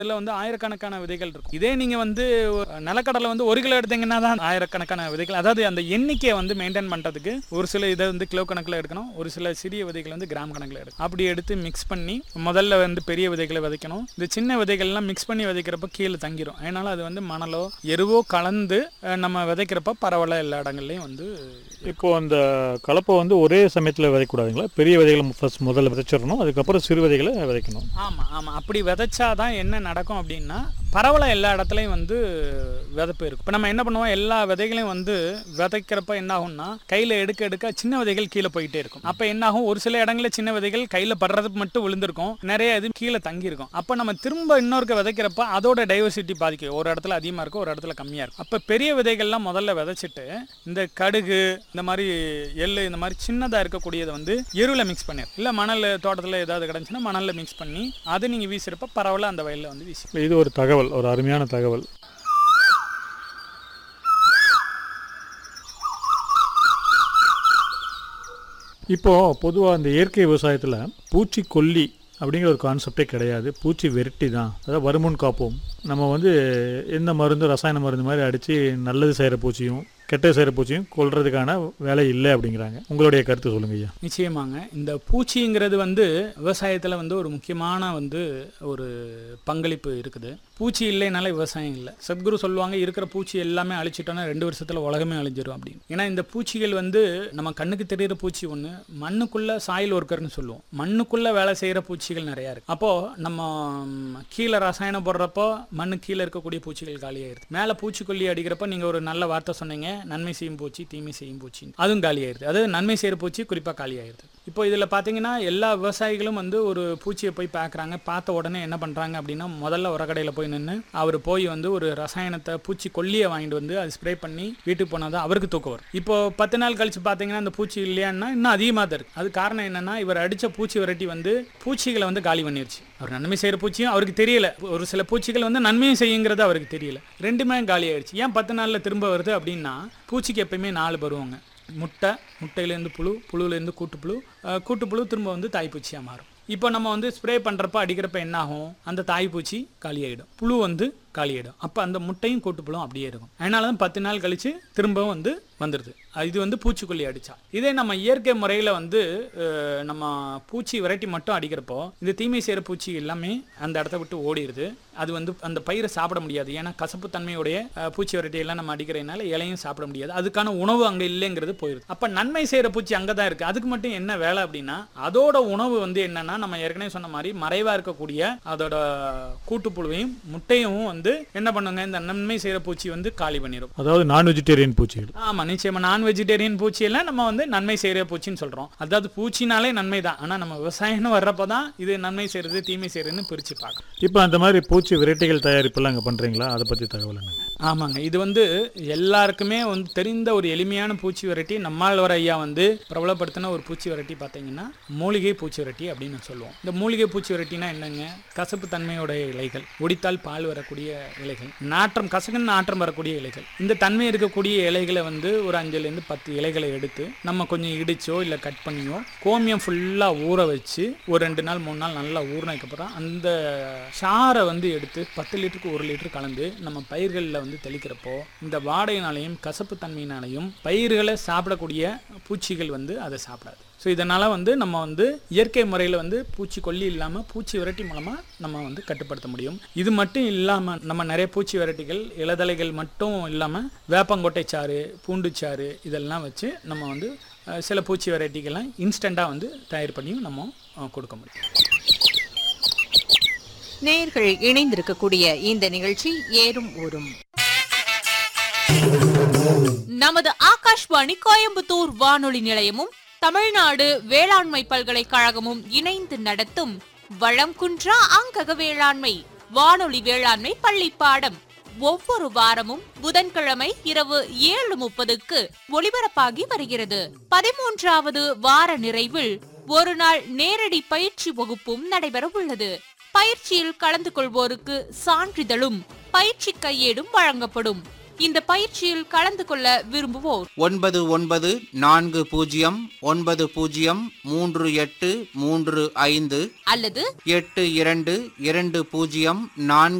இதுல வந்து ஆயிரக்கணக்கான விதைகள் இருக்கும் இதே நீங்க வந்து நிலக்கடலை வந்து ஒரு கிலோ எடுத்தீங்கன்னா தான் ஆயிரக்கணக்கான விதைகள் அதாவது அந்த எண்ணிக்கையை வந்து மெயின்டைன் பண்றதுக்கு ஒரு சில இதை வந்து கிலோ கணக்கில் எடுக்கணும் ஒரு சில சிறிய விதைகள் வந்து கிராம் கணக்கில் எடுக்கணும் அப்படி எடுத்து மிக்ஸ் பண்ணி முதல்ல வந்து பெரிய விதைகளை விதைக்கணும் இந்த சின்ன விதைகள்லாம் மிக்ஸ் பண்ணி விதைக்கிறப்ப கீழே தங்கிரும் அதனால அது வந்து மணலோ எருவோ கலந்து அஹ், நம்ம விதைக்கிறப்ப பரவல எல்லா இடங்கள்லையும் வந்து இப்போ அந்த கலப்பை வந்து ஒரே சமயத்தில் விதைக்கூடாதுங்களா பெரிய விதைகளை ஃபர்ஸ்ட் முதல்ல விதைச்சிடணும் அதுக்கப்புறம் சிறு விதைகளை விதைக்கணும் ஆமாம் ஆமாம் அப்படி விதைச்சாதான் என்ன நடக்கும் அப்படின்னா பரவல எல்லா இடத்துலையும் வந்து விதைப்பு இருக்கும் இப்போ நம்ம என்ன பண்ணுவோம் எல்லா விதைகளையும் வந்து விதைக்கிறப்ப என்ன ஆகும்னா கையில் எடுக்க எடுக்க சின்ன விதைகள் கீழே போயிட்டே இருக்கும் அப்போ என்ன ஆகும் ஒரு சில இடங்களில் சின்ன விதைகள் கையில் படுறது மட்டும் விழுந்திருக்கும் நிறைய இது கீழே தங்கியிருக்கும் அப்போ நம்ம திரும்ப இன்னொருக்க விதைக்கிறப்ப அதோட டைவர்சிட்டி பாதிக்கும் ஒரு இடத்துல அதிகமாக இருக்கும் ஒரு இடத்துல கம்மியாக இருக்கும் அப்போ பெரிய விதைகள்லாம் முதல்ல விதைச்சிட்டு இந்த கடுகு இந்த மாதிரி எள்ளு இந்த மாதிரி சின்னதாக இருக்கக்கூடியதை வந்து எருவில் மிக்ஸ் பண்ணிடும் இல்லை மணல் தோட்டத்தில் ஏதாவது கிடந்துச்சுன்னா மணலில் மிக்ஸ் பண்ணி அதை நீங்கள் வீசுறப்ப பரவல அந்த வயலில் வந்து வீசி இது ஒரு தகவல் ஒரு அருமையான தகவல் இப்போ பொதுவாக இந்த இயற்கை விவசாயத்தில் பூச்சிக்கொல்லி அப்படிங்கிற ஒரு கான்செப்டே கிடையாது பூச்சி வெரைட்டி தான் அதாவது வருமுன் காப்போம் நம்ம வந்து எந்த மருந்து ரசாயன மருந்து மாதிரி அடித்து நல்லது செய்கிற பூச்சியும் கெட்டது செய்கிற பூச்சியும் கொல்றதுக்கான வேலை இல்லை அப்படிங்கிறாங்க உங்களுடைய கருத்து சொல்லுங்க ஐயா நிச்சயமாங்க இந்த பூச்சிங்கிறது வந்து விவசாயத்தில் வந்து ஒரு முக்கியமான வந்து ஒரு பங்களிப்பு இருக்குது பூச்சி இல்லைனால விவசாயம் இல்லை சத்குரு சொல்லுவாங்க இருக்கிற பூச்சி எல்லாமே அழிச்சிட்டோன்னா ரெண்டு வருஷத்தில் உலகமே அழிஞ்சிரும் அப்படின்னு ஏன்னா இந்த பூச்சிகள் வந்து நம்ம கண்ணுக்கு தெரியிற பூச்சி ஒன்று மண்ணுக்குள்ள சாயில் ஒர்க்கர்னு சொல்லுவோம் மண்ணுக்குள்ள வேலை செய்கிற பூச்சிகள் நிறையா இருக்கு அப்போது நம்ம ம், கீழே ரசாயனம் போடுறப்போ மண்ணு கீழே இருக்கக்கூடிய பூச்சிகள் காலியாயிருது மேலே பூச்சிக்கொல்லி அடிக்கிறப்ப நீங்கள் ஒரு நல்ல வார்த்தை சொன்னீங்க நன்மை செய்யும் பூச்சி தீமை செய்யும் பூச்சி அதுவும் காலியாயிருது அது நன்மை செய்கிற பூச்சி குறிப்பாக காலியாயிருது இப்போ இதில் பார்த்தீங்கன்னா எல்லா விவசாயிகளும் வந்து ஒரு பூச்சியை போய் பார்க்குறாங்க பார்த்த உடனே என்ன பண்ணுறாங்க அப்படின்னா முதல்ல உரக்கடையில் போய் நின்று அவர் போய் வந்து ஒரு ரசாயனத்தை பூச்சி கொல்லியை வாங்கிட்டு வந்து அது ஸ்ப்ரே பண்ணி வீட்டுக்கு போனால் தான் அவருக்கு தூக்கம் வரும் இப்போ பத்து நாள் கழிச்சு பார்த்தீங்கன்னா அந்த பூச்சி இல்லையான்னா இன்னும் அதிகமாக தான் இருக்குது அது காரணம் என்னன்னா இவர் அடித்த பூச்சி விரட்டி வந்து பூச்சிகளை வந்து காலி பண்ணிருச்சு அவர் நன்மை செய்கிற பூச்சியும் அவருக்கு தெரியல ஒரு சில பூச்சிகள் வந்து நன்மையும் செய்யுங்கிறது அவருக்கு தெரியல ரெண்டுமே காலி ஆயிடுச்சு ஏன் பத்து நாளில் திரும்ப வருது அப்படின்னா பூச்சிக்கு எப்பயுமே நாலு பருவங்க முட்டை முட்டையிலேருந்து புழு புழுலேருந்து கூட்டுப்புழு அஹ், கூட்டுப்புழு திரும்ப வந்து தாய்ப்பூச்சியாக மாறும் இப்போ நம்ம வந்து ஸ்ப்ரே பண்ணுறப்ப அடிக்கிறப்ப என்ன ஆகும் அந்த தாய்ப்பூச்சி காலியாயிடும் புழு வந்து காலியாயிடும் அப்போ அந்த முட்டையும் கூட்டுப்புழும் அப்படியே இருக்கும் அதனால தான் பத்து நாள் கழித்து திரும்பவும் வந்து வந்துடுது அது இது வந்து பூச்சிக்கொல்லி அடித்தா இதே நம்ம இயற்கை முறையில் வந்து அஹ், நம்ம பூச்சி விரட்டி மட்டும் அடிக்கிறப்போ இந்த தீமை செய்கிற பூச்சி எல்லாமே அந்த இடத்த விட்டு ஓடிடுது அது வந்து அந்த பயிரை சாப்பிட முடியாது ஏன்னா கசப்பு தன்மையுடைய அஹ், பூச்சி விரட்டி எல்லாம் நம்ம அடிக்கிறதுனால இலையும் சாப்பிட முடியாது அதுக்கான உணவு அங்கே இல்லைங்கிறது போயிடுது அப்போ நன்மை செய்கிற பூச்சி அங்கே தான் இருக்குது அதுக்கு மட்டும் என்ன வேலை அப்படின்னா அதோட உணவு வந்து என்னன்னா நம்ம ஏற்கனவே சொன்ன மாதிரி மறைவாக இருக்கக்கூடிய அதோட கூட்டுப்புழுவையும் முட்டையும் வந்து என்ன பண்ணுங்க இந்த நன்மை செய்கிற பூச்சி வந்து காலி பண்ணிடும் அதாவது நான் வெஜிடேரியன் பூச்சிகள் ஆமா நிச்சயமா நான் வெஜிடேரியன் பூச்சியெல்லாம் நம்ம வந்து நன்மை செய்கிற பூச்சின்னு சொல்றோம் அதாவது பூச்சினாலே நன்மை தான் ஆனா நம்ம விவசாயம்னு வர்றப்போ தான் இது நன்மை செய்யறது தீமை செய்யறதுன்னு பிரிச்சு பார்க்கணும் இப்போ அந்த மாதிரி பூச்சி வெரைட்டிகள் தயாரிப்பெல்லாம் அங்கே பண்ணுறீங்களா அதை பற்றி தகவல் என்னங்க ஆமாங்க இது வந்து எல்லாருக்குமே வந்து தெரிந்த ஒரு எளிமையான பூச்சி வெரைட்டி நம்மாழ்வார் ஐயா வந்து பிரபலப்படுத்தின ஒரு பூச்சி வெரைட்டி பார்த்தீங்கன்னா மூலிகை பூச்சி வெரைட்டி அப்படின்னு சொல்லுவோம் இந்த மூலிகை பூச்சி வெரைட்டினா என்னங்க கசப்பு தன்மையுடைய இலைகள் ஒடித்தால் பால் வரக்கூடிய இலைகள் நாற்றம் கசகுன்னு நாற்றம் வரக்கூடிய இலைகள் இந்த தன்மை இருக்கக்கூடிய இலைகளை வந்து ஒரு அஞ்சுலேருந்து பத்து இலைகளை எடுத்து நம்ம கொஞ்சம் இடிச்சோ இல்லை கட் பண்ணியோ கோமியம் ஃபுல்லாக ஊற வச்சு ஒரு ரெண்டு நாள் மூணு நாள் நல்லா ஊறினதுக்கப்புறம் அந்த சாறை வந்து எடுத்து பத்து லிட்டருக்கு ஒரு லிட்டர் கலந்து நம்ம பயிர்களில் வந்து தெளிக்கிறப்போ இந்த வாடையினாலையும் கசப்பு தன்மையினாலையும் பயிர்களை சாப்பிடக்கூடிய பூச்சிகள் வந்து அதை சாப்பிடாது ஸோ இதனால் வந்து நம்ம வந்து இயற்கை முறையில் வந்து பூச்சி கொல்லி இல்லாமல் பூச்சி விரட்டி மூலமாக நம்ம வந்து கட்டுப்படுத்த முடியும் இது மட்டும் இல்லாமல் நம்ம நிறைய பூச்சி விரட்டிகள் இலதலைகள் மட்டும் இல்லாமல் வேப்பங்கொட்டை சாறு பூண்டுச்சாறு இதெல்லாம் வச்சு நம்ம வந்து அஹ், சில பூச்சி வெரைட்டிகள்லாம் இன்ஸ்டண்ட்டாக வந்து தயார் பண்ணியும் நம்ம அஹ், கொடுக்க முடியும் நேர்கள் இணைந்திருக்கக்கூடிய இந்த நிகழ்ச்சி ஏறும் ஊரும் நமது ஆகாஷ்வாணி கோயம்புத்தூர் வானொலி நிலையமும் தமிழ்நாடு வேளாண்மை பல்கலைக்கழகமும் இணைந்து நடத்தும் வளம் குன்றா அங்கக வேளாண்மை வானொலி வேளாண்மை பள்ளி பாடம் ஒவ்வொரு வாரமும் புதன்கிழமை இரவு ஏழு முப்பதுக்கு ஒளிபரப்பாகி வருகிறது பதிமூன்றாவது வார நிறைவில் ஒரு நாள் நேரடி பயிற்சி வகுப்பும் நடைபெற உள்ளது பயிற்சியில் கலந்து கொள்வோருக்கு சான்றிதழும் பயிற்சி கையேடும் வழங்கப்படும் இந்த பயிற்சியில் கலந்து கொள்ள விரும்புவோர் ஒன்பது ஒன்பது நான்கு பூஜ்ஜியம் ஒன்பது பூஜ்ஜியம் மூன்று எட்டு மூன்று ஐந்து அல்லது எட்டு இரண்டு இரண்டு பூஜ்ஜியம் நான்கு